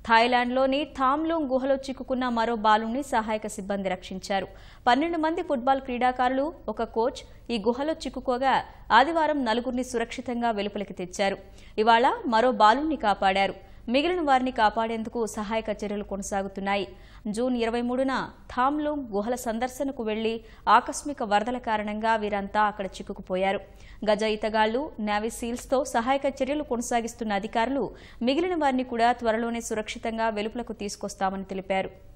థాయిలాండ్లోని థామ్లూంగ్ గుహలో చిక్కుకున్న మరో బాలుని సహాయక సిబ్బంది రక్షించారు పన్నెండు మంది ఫుట్బాల్ క్రీడాకారులు ఒక కోచ్ ఈ గుహలో చిక్కుకోగా ఆదివారం నలుగురిని సురక్షితంగా వెలుపలికి తెచ్చారు ఇవాళ మరో బాలుని కాపాడారు మిగిలిన వారిని కాపాడేందుకు సహాయక చర్యలు కొనసాగుతున్నాయి జూన్ ఇరవై మూడున థామ్లూంగ్ గుహల సందర్శనకు వెళ్లి ఆకస్మిక వరదల కారణంగా వీరంతా అక్కడ చిక్కుకుపోయారు గజ ఈతగాళ్లు నేవీ సీల్స్తో సహాయక చర్యలు కొనసాగిస్తున్న అధికారులు మిగిలిన వారిని కూడా త్వరలోనే సురక్షితంగా వెలుపలకు తీసుకొస్తామని తెలిపారు